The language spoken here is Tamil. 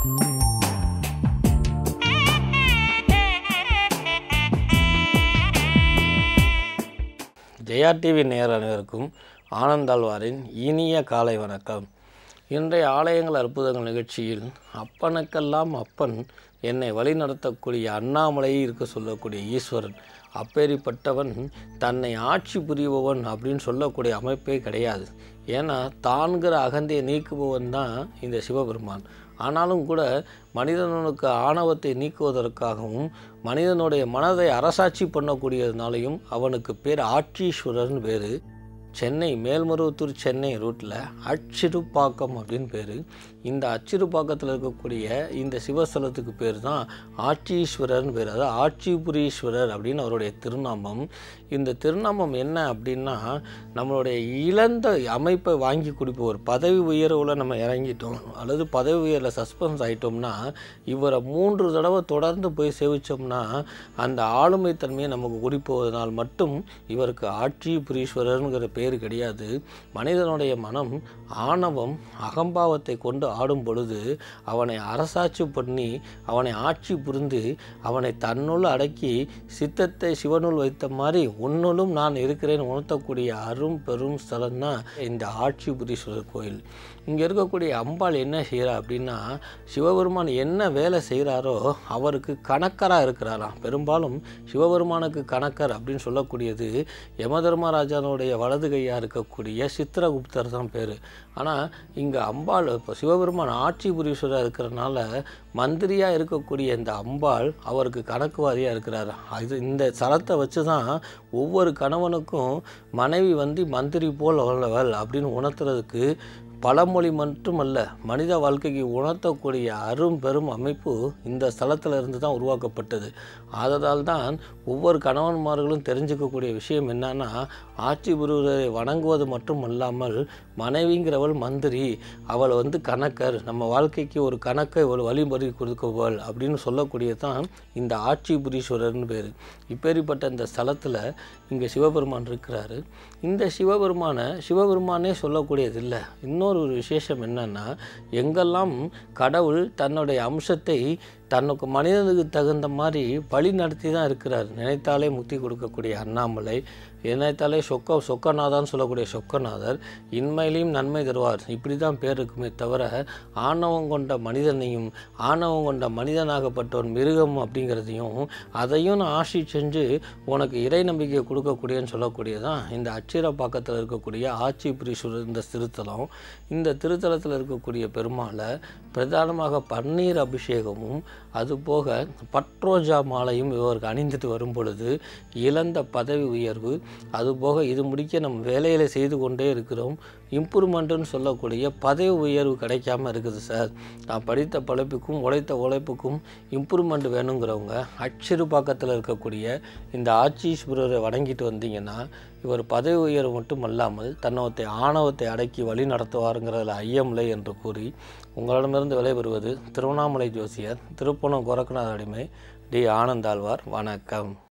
ஜெயா டிவி நேயர் அனைவருக்கும் ஆனந்தாழ்வாரின் இனிய காலை வணக்கம் இன்றைய ஆலயங்கள் அற்புதங்கள் நிகழ்ச்சியில் அப்பனுக்கெல்லாம் அப்பன் என்னை வழி நடத்தக்கூடிய அண்ணாமலையை இருக்க சொல்லக்கூடிய ஈஸ்வரன் அப்பேறிப்பட்டவன் தன்னை ஆட்சி புரிபவன் அப்படின்னு சொல்லக்கூடிய அமைப்பே கிடையாது ஏன்னா தான்கிற அகந்தையை நீக்குபவன் தான் இந்த சிவபெருமான் ஆனாலும் கூட மனிதனுக்கு ஆணவத்தை நீக்குவதற்காகவும் மனிதனுடைய மனதை அரசாட்சி பண்ணக்கூடியதுனாலையும் அவனுக்கு பேர் ஆட்சீஸ்வரர்னு பேர் சென்னை மேல்மருவத்தூர் சென்னை ரூட்டில் அச்சிறுப்பாக்கம் அப்படின்னு பேர் இந்த அச்சிறுப்பாக்கத்தில் இருக்கக்கூடிய இந்த சிவஸ்தலத்துக்கு பேர் தான் ஆட்சீஸ்வரர்னு பேர் அதாவது ஆட்சிபுரீஸ்வரர் அப்படின்னு அவருடைய திருநாமம் இந்த திருநாமம் என்ன அப்படின்னா நம்மளுடைய இழந்த அமைப்பை வாங்கி கொடுப்பவர் பதவி உயர்வில் நம்ம இறங்கிட்டோம் அல்லது பதவி உயரில் சஸ்பென்ஸ் ஆகிட்டோம்னா இவரை மூன்று தடவை தொடர்ந்து போய் சேவிச்சோம்னா அந்த ஆளுமை தன்மையை நமக்கு குறிப்பதனால் மட்டும் இவருக்கு ஆட்சி புரீஸ்வரருங்கிற பேர் கிடையாது மனிதனுடைய மனம் ஆணவம் அகம்பாவத்தை கொண்டு ஆடும் பொழுது அவனை அரசாட்சி பண்ணி அவனை ஆட்சி புரிந்து அவனை தன்னுள் அடக்கி சித்தத்தை சிவனுள் வைத்த மாதிரி உன்னுள்ளும் நான் இருக்கிறேன் உணர்த்தக்கூடிய அரும் பெரும் ஸ்தலம் தான் இந்த ஆட்சி புரீஸ்வரர் கோயில் இங்கே இருக்கக்கூடிய அம்பாள் என்ன செய்கிறா அப்படின்னா சிவபெருமான் என்ன வேலை செய்கிறாரோ அவருக்கு கணக்கராக இருக்கிறாராம் பெரும்பாலும் சிவபெருமானுக்கு கணக்கர் அப்படின்னு சொல்லக்கூடியது யமதர்மராஜனுடைய வலது கையாக இருக்கக்கூடிய சித்திரகுப்தர் தான் பேர் ஆனால் இங்கே அம்பாள் இப்போ சிவபெருமான் ஆட்சி புரீஸ்வரர் இருக்கிறனால மந்திரியாக இருக்கக்கூடிய இந்த அம்பாள் அவருக்கு கணக்குவாதியாக இருக்கிறார் இது இந்த சரத்தை வச்சு தான் ஒவ்வொரு கணவனுக்கும் மனைவி வந்து மந்திரி போல் உள்ளவள் அப்படின்னு உணர்த்துறதுக்கு பழமொழி மட்டுமல்ல மனித வாழ்க்கைக்கு உணர்த்தக்கூடிய அரும் பெரும் அமைப்பு இந்த ஸ்தலத்தில் இருந்து தான் உருவாக்கப்பட்டது ஆததால் தான் ஒவ்வொரு கணவன்மார்களும் தெரிஞ்சுக்கக்கூடிய விஷயம் என்னன்னா ஆட்சி புரிவரை வணங்குவது மட்டும் அல்லாமல் மனைவிங்கிறவள் மந்திரி அவள் வந்து கணக்கர் நம்ம வாழ்க்கைக்கு ஒரு கணக்கை ஒரு வழிமுறை கொடுக்கவள் அப்படின்னு சொல்லக்கூடியது தான் இந்த ஆட்சி புரீஸ்வரர்னு பேர் இப்பேறிப்பட்ட இந்த ஸ்தலத்தில் இங்கே சிவபெருமான் இருக்கிறாரு இந்த சிவபெருமானை சிவபெருமானே சொல்லக்கூடியதில்லை இன்னொரு ஒரு விசேஷம் என்னன்னா எங்கெல்லாம் கடவுள் தன்னுடைய அம்சத்தை தனக்கு மனிதனுக்கு தகுந்த மாதிரி வழி நடத்தி தான் இருக்கிறார் நினைத்தாலே முக்தி கொடுக்கக்கூடிய அண்ணாமலை நினைத்தாலே சொக்க சொக்கநாதான்னு சொல்லக்கூடிய சொக்கநாதர் இன்மையிலையும் நன்மை தருவார் இப்படி தான் பேர் இருக்குமே தவிர ஆணவம் கொண்ட மனிதனையும் ஆணவம் கொண்ட மனிதனாகப்பட்டவன் மிருகம் அப்படிங்கிறதையும் அதையும் நான் ஆசி செஞ்சு உனக்கு இறை நம்பிக்கை கொடுக்கக்கூடியன்னு சொல்லக்கூடியதான் இந்த அச்சிரப்பாக்கத்தில் இருக்கக்கூடிய ஆட்சி புரீஸ்வரர் இந்த திருத்தலம் இந்த திருத்தலத்தில் இருக்கக்கூடிய பெருமாளை பிரதானமாக பன்னீர் அபிஷேகமும் அதுபோக பட்ரோஜா மாலையும் இவருக்கு அணிந்துட்டு வரும் பொழுது இழந்த பதவி உயர்வு அதுபோக இது முடிக்க நம்ம வேலையில் செய்து கொண்டே இருக்கிறோம் இம்ப்ரூவ்மெண்ட்டுன்னு சொல்லக்கூடிய பதவி உயர்வு கிடைக்காம இருக்குது சார் நான் படித்த பழைப்புக்கும் உழைத்த உழைப்புக்கும் இம்ப்ரூவ்மெண்ட் வேணுங்கிறவங்க அச்சிறு பக்கத்தில் இருக்கக்கூடிய இந்த ஆட்சீஸ்வரரை வணங்கிட்டு வந்தீங்கன்னா இவர் பதவி உயர்வு மட்டும் அல்லாமல் தன்னவத்தை ஆணவத்தை அடக்கி வழி நடத்துவாருங்கிறதுல ஐயமில்லை என்று கூறி உங்களிடமிருந்து விடைபெறுவது திருவண்ணாமலை ஜோசியர் திருப்பணம் கோரக்கநாத அடிமை டி ஆனந்தாழ்வார் வணக்கம்